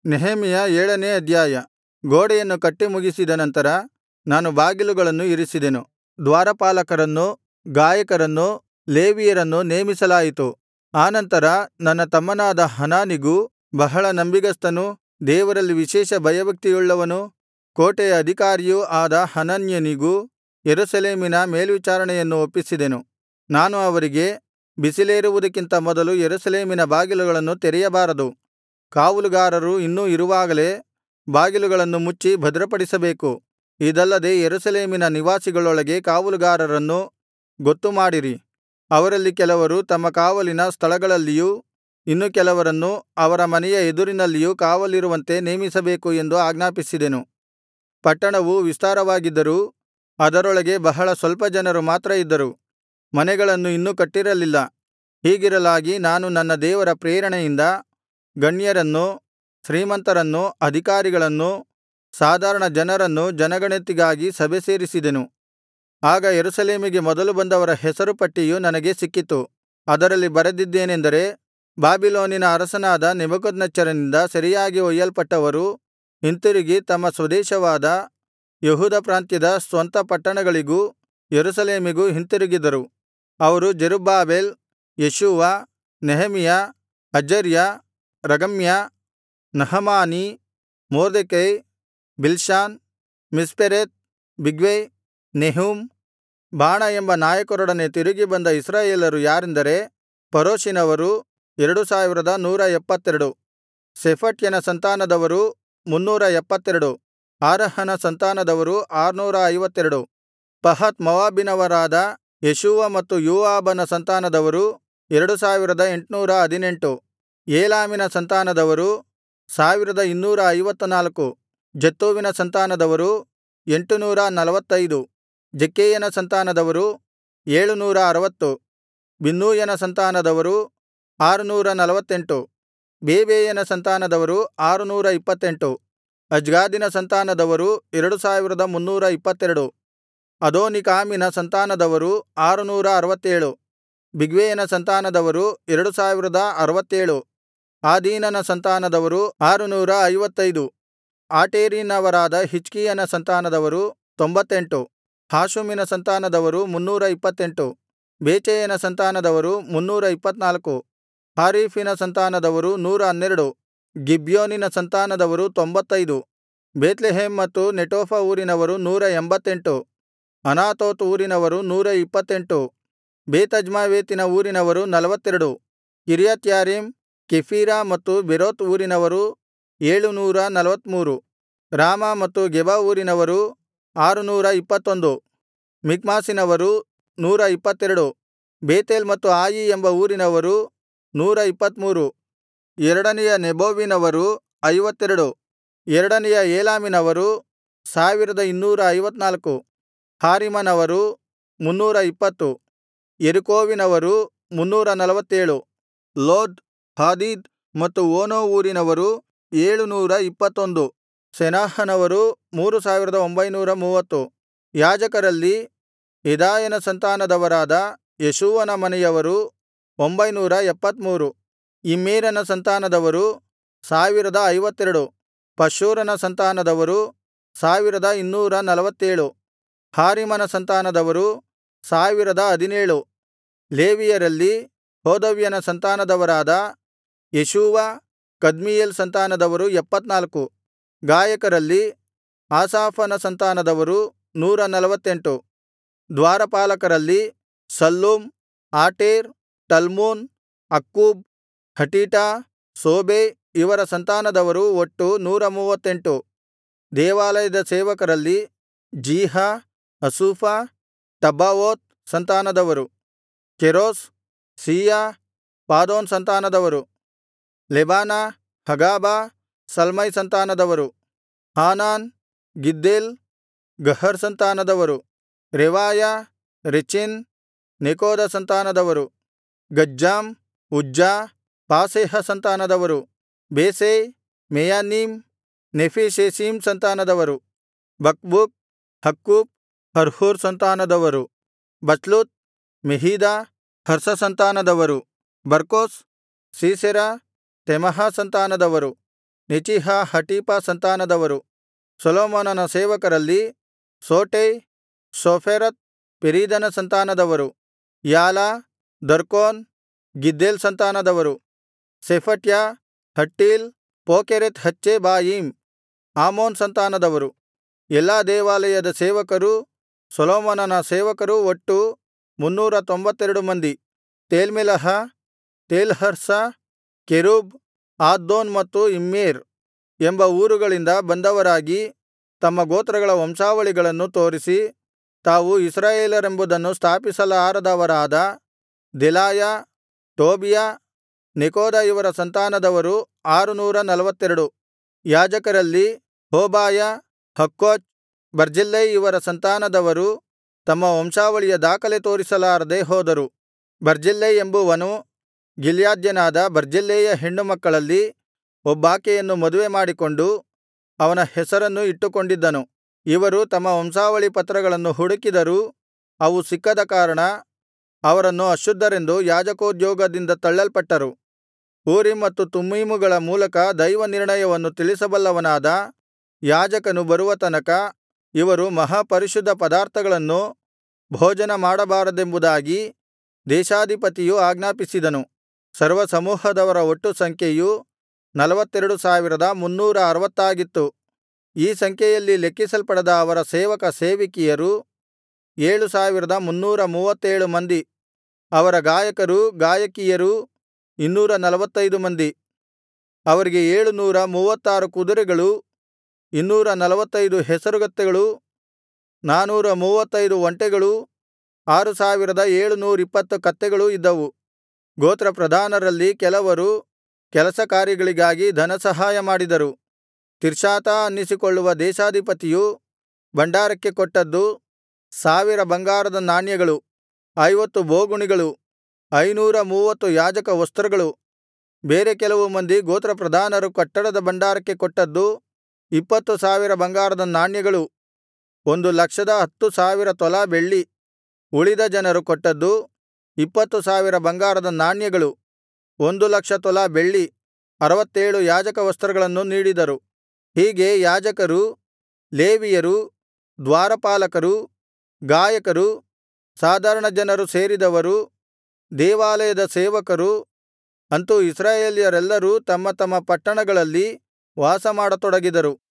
ನೆಹೆಮೆಯ ಏಳನೇ ಅಧ್ಯಾಯ ಗೋಡೆಯನ್ನು ಕಟ್ಟಿ ಮುಗಿಸಿದ ನಂತರ ನಾನು ಬಾಗಿಲುಗಳನ್ನು ಇರಿಸಿದೆನು ದ್ವಾರಪಾಲಕರನ್ನೂ ಗಾಯಕರನ್ನೂ ಲೇವಿಯರನ್ನೂ ನೇಮಿಸಲಾಯಿತು ಆನಂತರ ನನ್ನ ತಮ್ಮನಾದ ಹನಾನಿಗೂ ಬಹಳ ನಂಬಿಗಸ್ತನೂ ದೇವರಲ್ಲಿ ವಿಶೇಷ ಭಯಭಕ್ತಿಯುಳ್ಳವನೂ ಕೋಟೆಯ ಅಧಿಕಾರಿಯೂ ಆದ ಹನನ್ಯನಿಗೂ ಯೆರೂಸಲೇಮಿನ ಮೇಲ್ವಿಚಾರಣೆಯನ್ನು ಒಪ್ಪಿಸಿದೆನು ನಾನು ಅವರಿಗೆ ಬಿಸಿಲೇರುವುದಕ್ಕಿಂತ ಮೊದಲು ಯೆರೂಸಲೇಮಿನ ಬಾಗಿಲುಗಳನ್ನು ತೆರೆಯಬಾರದು ಕಾವಲುಗಾರರು ಇನ್ನೂ ಇರುವಾಗಲೇ ಬಾಗಿಲುಗಳನ್ನು ಮುಚ್ಚಿ ಭದ್ರಪಡಿಸಬೇಕು ಇದಲ್ಲದೆ ಯೆರೂಸಲೇಮಿನ ನಿವಾಸಿಗಳೊಳಗೆ ಕಾವಲುಗಾರರನ್ನು ಗೊತ್ತುಮಾಡಿರಿ ಅವರಲ್ಲಿ ಕೆಲವರು ತಮ್ಮ ಕಾವಲಿನ ಸ್ಥಳಗಳಲ್ಲಿಯೂ ಇನ್ನು ಕೆಲವರನ್ನು ಅವರ ಮನೆಯ ಎದುರಿನಲ್ಲಿಯೂ ಕಾವಲಿರುವಂತೆ ನೇಮಿಸಬೇಕು ಎಂದು ಆಜ್ಞಾಪಿಸಿದೆನು ಪಟ್ಟಣವು ವಿಸ್ತಾರವಾಗಿದ್ದರೂ ಅದರೊಳಗೆ ಬಹಳ ಸ್ವಲ್ಪ ಜನರು ಮಾತ್ರ ಇದ್ದರು ಮನೆಗಳನ್ನು ಇನ್ನೂ ಕಟ್ಟಿರಲಿಲ್ಲ ಹೀಗಿರಲಾಗಿ ನಾನು ನನ್ನ ದೇವರ ಪ್ರೇರಣೆಯಿಂದ ಗಣ್ಯರನ್ನೂ ಶ್ರೀಮಂತರನ್ನೂ ಅಧಿಕಾರಿಗಳನ್ನೂ ಸಾಧಾರಣ ಜನರನ್ನೂ ಜನಗಣತಿಗಾಗಿ ಸಭೆ ಸೇರಿಸಿದೆನು ಆಗ ಯೆರೂಸಲೇಮಿಗೆ ಮೊದಲು ಬಂದವರ ಹೆಸರು ಪಟ್ಟಿಯು ನನಗೆ ಸಿಕ್ಕಿತು ಅದರಲ್ಲಿ ಬರೆದಿದ್ದೇನೆಂದರೆ ಬಾಬಿಲೋನಿನ ಅರಸನಾದ ನೆಬೂಕದ್ನೆಚ್ಚರನಿಂದ ಸೆರೆಯಾಗಿ ಒಯ್ಯಲ್ಪಟ್ಟವರು ಹಿಂತಿರುಗಿ ತಮ್ಮ ಸ್ವದೇಶವಾದ ಯೆಹೂದ ಪ್ರಾಂತ್ಯದ ಸ್ವಂತ ಪಟ್ಟಣಗಳಿಗೂ ಯೆರೂಸಲೇಮಿಗೂ ಹಿಂತಿರುಗಿದರು ಅವರು Zerubbabel Jeshua Nehemiah Azariah Raamiah Nahamani Mordecai Bilshan Mispereth Bigvai Nehum Baanah ಎಂಬ ನಾಯಕರೊಡನೆ ತಿರುಗಿ ಬಂದ ಇಸ್ರಾಯೇಲರು ಯಾರೆಂದರೆ ಪರೋಷಿನವರು ಎರಡು ಸಾವಿರದ ನೂರ ಎಪ್ಪತ್ತೆರಡು ಶೆಫಟ್ಯನ ಸಂತಾನದವರು ಮುನ್ನೂರ ಎಪ್ಪತ್ತೆರಡು ಆರಹನ ಸಂತಾನದವರು ಆರ್ನೂರ ಐವತ್ತೆರಡು ಪಹತ್ ಮೋವಾಬಿನವರಾದ ಯೇಷೂವ ಮತ್ತು ಯೋವಾಬನ ಸಂತಾನದವರು ಎರಡು ಸಾವಿರದ ಎಂಟುನೂರ ಹದಿನೆಂಟು ಏಲಾಮಿನ ಸಂತಾನದವರು ಸಾವಿರದ ಇನ್ನೂರ ಐವತ್ತನಾಲ್ಕು ಜತ್ತೂವಿನ ಸಂತಾನದವರು ಎಂಟುನೂರ ನಲವತ್ತೈದು ಜಕ್ಕೈಯನ ಸಂತಾನದವರು ಏಳುನೂರ ಅರವತ್ತು ಬಿನ್ನೂಯನ ಸಂತಾನದವರು ಆರುನೂರ ನಲವತ್ತೆಂಟು ಬೇಬೈಯನ ಸಂತಾನದವರು ಆರುನೂರ ಇಪ್ಪತ್ತೆಂಟು ಅಜ್ಗಾದಿನ ಸಂತಾನದವರು ಎರಡು ಸಾವಿರದ ಮುನ್ನೂರ ಇಪ್ಪತ್ತೆರಡು ಅದೋನೀಕಾಮಿನ ಸಂತಾನದವರು ಆರುನೂರ ಅರವತ್ತೇಳು ಬಿಗ್ವೈಯನ ಸಂತಾನದವರು ಎರಡು ಸಾವಿರದ ಅರವತ್ತೇಳು ಆದೀನನ ಸಂತಾನದವರು ಆರುನೂರ ಐವತ್ತೈದು ಆಟೇರಿನವರಾದ ಹಿಜ್ಕೀಯನ ಸಂತಾನದವರು ತೊಂಬತ್ತೆಂಟು ಹಾಷುಮಿನ ಸಂತಾನದವರು ಮುನ್ನೂರ ಇಪ್ಪತ್ತೆಂಟು ಬೇಚೈಯನ ಸಂತಾನದವರು ಮುನ್ನೂರ ಇಪ್ಪತ್ನಾಲ್ಕು ಹಾರೀಫಿನ ಸಂತಾನದವರು ನೂರ ಹನ್ನೆರಡು ಗಿಬ್ಯೋನಿನ ಸಂತಾನದವರು ತೊಂಬತ್ತೈದು ಬೇತ್ಲೆಹೇಮ್ ಮತ್ತು ನೆಟೋಫ ಊರಿನವರು ನೂರ ಎಂಬತ್ತೆಂಟು ಅನಾತೋತ್ ಊರಿನವರು ನೂರ ಇಪ್ಪತ್ತೆಂಟು ಬೇತಜ್ಮಾವೇತಿನ ಊರಿನವರು ನಲವತ್ತೆರಡು ಕಿರ್ಯತ್ಯಾರೀಮ್ ಕೆಫೀರಾ ಮತ್ತು ಬೆರೋತ್ ಊರಿನವರು ಏಳುನೂರ ನಲವತ್ಮೂರು ರಾಮ ಮತ್ತು ಗೆಬ ಊರಿನವರು ಆರುನೂರ ಇಪ್ಪತ್ತೊಂದು ಮಿಕ್ಮಾಸಿನವರು ನೂರ ಇಪ್ಪತ್ತೆರಡು ಬೇತೇಲ್ ಮತ್ತು ಆಯಿ ಎಂಬ ಊರಿನವರು ನೂರ ಇಪ್ಪತ್ಮೂರು ಎರಡನೆಯ ನೆಬೋವಿನವರು ಐವತ್ತೆರಡು ಎರಡನೆಯ ಏಲಾಮಿನವರು ಸಾವಿರದ ಇನ್ನೂರ ಐವತ್ನಾಲ್ಕು ಹಾರಿಮನವರು ಮುನ್ನೂರ ಇಪ್ಪತ್ತು ಯೆರಿಕೋವಿನವರು ಮುನ್ನೂರ ನಲವತ್ತೇಳು ಲೋದ್ ಹಾದೀದ್ ಮತ್ತು ಓನೋ ಊರಿನವರು ಏಳುನೂರ ಇಪ್ಪತ್ತೊಂದು ಸೆನಾಹನವರು ಮೂರು ಸಾವಿರದ ಒಂಬೈನೂರ ಮೂವತ್ತು ಯಾಜಕರಲ್ಲಿ ಯೆದಾಯನ ಸಂತಾನದವರಾದ ಯೇಷೂವನ ಮನೆಯವರು ಒಂಬೈನೂರ ಎಪ್ಪತ್ಮೂರು ಇಮ್ಮೇರನ ಸಂತಾನದವರು ಸಾವಿರದ ಐವತ್ತೆರಡು ಪಶ್ಹೂರನ ಸಂತಾನದವರು ಸಾವಿರದ ಇನ್ನೂರ ನಲವತ್ತೇಳು ಹಾರಿಮನ ಸಂತಾನದವರು ಸಾವಿರದ ಹದಿನೇಳು ಲೇವಿಯರಲ್ಲಿ ಹೋದವ್ಯನ ಸಂತಾನದವರಾದ ಯೇಷೂವ ಕದ್ಮೀಯೇಲ್ ಸಂತಾನದವರು ಎಪ್ಪತ್ನಾಲ್ಕು ಗಾಯಕರಲ್ಲಿ ಆಸಾಫನ ಸಂತಾನದವರು ನೂರ ನಲವತ್ತೆಂಟು ದ್ವಾರಪಾಲಕರಲ್ಲಿ Shallum Ater Talmon Akkub Hatita Shobai ಇವರ ಸಂತಾನದವರು ಒಟ್ಟು ನೂರ ಮೂವತ್ತೆಂಟು ದೇವಾಲಯದ ಸೇವಕರಲ್ಲಿ ಜೀಹ ಹಸೂಫ ಟಬ್ಬಾವೋತ್ ಸಂತಾನದವರು ಕೆರೋಸ್ ಸೀಯ ಪಾದೋನ್ ಸಂತಾನದವರು ಲೆಬಾನ ಹಗಾಬ ಸಲ್ಮೈ ಸಂತಾನದವರು ಹಾನಾನ್ ಗಿದ್ದೇಲ್ ಗಹರ್ ಸಂತಾನದವರು ರೆವಾಯ ರೆಚಿನ್ ನೆಕೋದ ಸಂತಾನದವರು ಗಜ್ಜಾಮ್ ಉಜ್ಜಾ ಪಾಸೇಹ ಸಂತಾನದವರು ಬೇಸೈ ಮೆಯಾನೀಮ್ ನೆಫೀಶೆಸೀಮ್ ಸಂತಾನದವರು ಬಕ್ಬೂಕ್ ಹಕ್ಕೂಫ್ ಹರ್ಹೂರ್ ಸಂತಾನದವರು ಬಚ್ಲೂತ್ ಮೆಹೀದ ಹರ್ಷ ಸಂತಾನದವರು ಬರ್ಕೋಸ್ ಸೀಸೆರ ತೆಮಹ ಸಂತಾನದವರು ನೆಚೀಹ ಹಟೀಫ ಸಂತಾನದವರು ಸೊಲೊಮೋನನ ಸೇವಕರಲ್ಲಿ ಸೋಟೈ ಸೋಫೆರೆತ್ ಪೆರೀದನ ಸಂತಾನದವರು ಯಾಲ ದರ್ಕೋನ್ ಗಿದ್ದೇಲ್ ಸಂತಾನದವರು ಶೆಫಟ್ಯ ಹಟ್ಟೀಲ್ ಪೋಕೆರೆತ್ ಹಚ್ಚೆಬಾಯೀಮ್ ಆಮೋನ್ ಸಂತಾನದವರು ಎಲ್ಲಾ ದೇವಾಲಯದ ಸೇವಕರೂ ಸೊಲೊಮೋನನ ಸೇವಕರೂ ಒಟ್ಟು ಮುನ್ನೂರ ತೊಂಬತ್ತೆರಡು ಮಂದಿ ತೇಲ್ಮೆಲಹ ತೇಲ್ಹರ್ಷ ಕೆರೂಬ್ ಆದ್ದೋನ್ ಮತ್ತು ಇಮ್ಮೇರ್ ಎಂಬ ಊರುಗಳಿಂದ ಬಂದವರಾಗಿ ತಮ್ಮ ಗೋತ್ರಗಳ ವಂಶಾವಳಿಗಳನ್ನು ತೋರಿಸಿ ತಾವು ಇಸ್ರಾಯೇಲರೆಂಬುದನ್ನು ಸ್ಥಾಪಿಸಲಾರದವರಾದ ದೆಲಾಯ ಟೋಬೀಯ ನೆಕೋದ ಇವರ ಸಂತಾನದವರು ಆರುನೂರ ನಲ್ವತ್ತೆರಡು ಯಾಜಕರಲ್ಲಿ ಹೋಬಾಯ ಹಕ್ಕೋಚ್ ಬರ್ಜಿಲ್ಲೈ ಇವರ ಸಂತಾನದವರು ತಮ್ಮ ವಂಶಾವಳಿಯ ದಾಖಲೆ ತೋರಿಸಲಾರದೆ ಹೋದರು ಬರ್ಜಿಲ್ಲೈ ಎಂಬುವನು ಗಿಲ್ಯಾದ್ಯನಾದ ಬರ್ಜಿಲ್ಲೈಯ ಹೆಣ್ಣುಮಕ್ಕಳಲ್ಲಿ ಒಬ್ಬಾಕೆಯನ್ನು ಮದುವೆ ಮಾಡಿಕೊಂಡು ಅವನ ಹೆಸರನ್ನು ಇಟ್ಟುಕೊಂಡಿದ್ದನು ಇವರು ತಮ್ಮ ವಂಶಾವಳಿ ಪತ್ರಗಳನ್ನು ಹುಡುಕಿದರೂ ಅವು ಸಿಕ್ಕದ ಕಾರಣ ಅವರನ್ನು ಅಶುದ್ಧರೆಂದು ಯಾಜಕೋದ್ಯೋಗದಿಂದ ತಳ್ಳಲ್ಪಟ್ಟರು ಊರೀಮ್ ಮತ್ತು ತುಮ್ಮೀಮುಗಳ ಮೂಲಕ ದೈವನಿರ್ಣಯವನ್ನು ತಿಳಿಸಬಲ್ಲವನಾದ ಯಾಜಕನು ಬರುವ ತನಕ ಇವರು ಮಹಾಪರಿಶುದ್ಧ ಪದಾರ್ಥಗಳನ್ನು ಭೋಜನ ಮಾಡಬಾರದೆಂಬುದಾಗಿ ದೇಶಾಧಿಪತಿಯು ಆಜ್ಞಾಪಿಸಿದನು ಸರ್ವಸಮೂಹದವರ ಒಟ್ಟು ಸಂಖ್ಯೆಯು ನಲ್ವತ್ತೆರಡು ಸಾವಿರದ ಮುನ್ನೂರ ಅರವತ್ತಾಗಿತ್ತು ಈ ಸಂಖ್ಯೆಯಲ್ಲಿ ಲೆಕ್ಕಿಸಲ್ಪಡದ ಅವರ ಸೇವಕ ಸೇವಕಿಯರು ಏಳು ಸಾವಿರದ ಮುನ್ನೂರ ಮೂವತ್ತೇಳು ಮಂದಿ ಅವರ ಗಾಯಕರೂ ಗಾಯಕಿಯರೂ ಇನ್ನೂರ ನಲ್ವತ್ತೈದು ಮಂದಿ ಅವರಿಗೆ ಏಳುನೂರ ಮೂವತ್ತಾರು ಕುದುರೆಗಳೂ ಇನ್ನೂರ ನಲ್ವತ್ತೈದು ಹೇಸರಗತ್ತೆಗಳೂ ನಾನೂರ ಮೂವತ್ತೈದು ಒಂಟೆಗಳೂ ಆರು ಸಾವಿರದ ಏಳುನೂರಿಪ್ಪತ್ತು ಕತ್ತೆಗಳೂ ಇದ್ದವು ಗೋತ್ರಪ್ರಧಾನರಲ್ಲಿ ಕೆಲವರು ಕೆಲಸ ಕಾರ್ಯಗಳಿಗಾಗಿ ಧನಸಹಾಯ ಮಾಡಿದರು ತಿರ್ಷಾತಾ ಅನ್ನಿಸಿಕೊಳ್ಳುವ ದೇಶಾಧಿಪತಿಯು ಭಂಡಾರಕ್ಕೆ ಕೊಟ್ಟದ್ದು ಸಾವಿರ ಬಂಗಾರದ ನಾಣ್ಯಗಳು ಐವತ್ತು ಬೋಗುಣಿಗಳು ಐನೂರ ಮೂವತ್ತು ಯಾಜಕ ವಸ್ತ್ರಗಳು ಬೇರೆ ಕೆಲವು ಮಂದಿ ಗೋತ್ರಪ್ರಧಾನರು ಕಟ್ಟಡದ ಭಂಡಾರಕ್ಕೆ ಕೊಟ್ಟದ್ದು ಇಪ್ಪತ್ತು ಸಾವಿರ ಬಂಗಾರದ ನಾಣ್ಯಗಳು ಒಂದು ಲಕ್ಷದ ಹತ್ತು ಸಾವಿರ ತೊಲಾ ಬೆಳ್ಳಿ ಉಳಿದ ಜನರು ಕೊಟ್ಟದ್ದು ಇಪ್ಪತ್ತು ಸಾವಿರ ಬಂಗಾರದ ನಾಣ್ಯಗಳು ಒಂದು ಲಕ್ಷ ತೊಲಾ ಬೆಳ್ಳಿ ಅರವತ್ತೇಳು ಯಾಜಕ ವಸ್ತ್ರಗಳನ್ನು ನೀಡಿದರು ಹೀಗೆ ಯಾಜಕರು ಲೇವಿಯರು ದ್ವಾರಪಾಲಕರು ಗಾಯಕರು ಸಾಧಾರಣ ಜನರು ಸೇರಿದವರು ದೇವಾಲಯದ ಸೇವಕರು ಅಂತೂ ಇಸ್ರಾಯೇಲ್ಯರೆಲ್ಲರೂ ತಮ್ಮ ತಮ್ಮ ಪಟ್ಟಣಗಳಲ್ಲಿ ವಾಸಮಾಡತೊಡಗಿದರು